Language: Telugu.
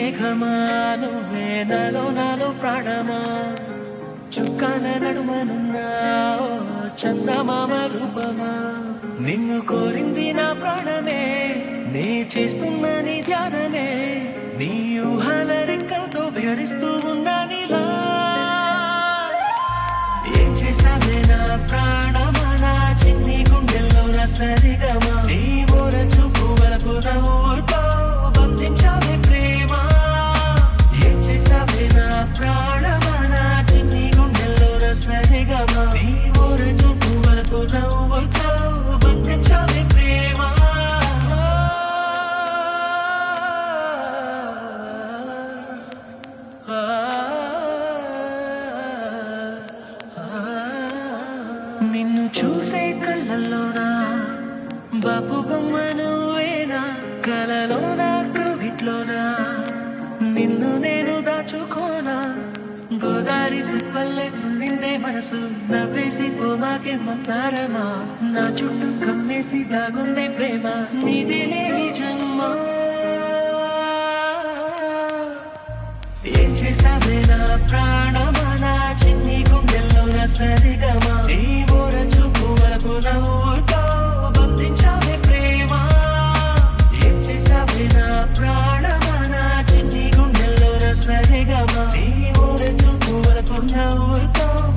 మేఘమా నువ్వే నాలో నాలో ప్రాణమా చుక్కాల నడుమనున్నా ఓ చందమామ రూపమా నిన్ను కోరింది నా ప్రాణమే నే చేస్తున్న నీ ధ్యానమే నీ ఊహల రెక్కలతో విహరిస్తూ ఉన్నా నీలా ఏం చేశావే నా ప్రాణమా నా చిన్ని గుండెల్లో నా సరిగమా నీ ఓర చూపు వరకు నవ్వుతో బంధించావే ప్రేమ ఏం చేశావే నా ప్రాణమా నా చిన్ని గుండెల్లో నా సరిగమా నీ ఓర చూపు వరకు నవ్వుతో బంధించావే ప్రేమ నిన్ను చూసే కళ్ళల్లోనా బాపు బొమ్మ నువ్వేనా కలలోనా కవిట్లోనా నిన్ను నేను దాచుకోనా గోదారి పల్లె నిండే మనసు నవ్వేసి పోమాకే మందారమా నా చుట్టూ కమ్మేసి దాగుందే ప్రేమ నీది లేని జన్మ ఏం చేసావే నా ప్రాణమా నా చిన్ని గుండెల్లో నా సరిగమా నీ ఓర చూపు వరకు నవ్వుతో బంధించావే ప్రేమ ఏం చేసావే నా ప్రాణమా నా చిన్ని గుండెల్లో నా సరిగమా నీ ఓర చూపు వరకు నవ్వుతో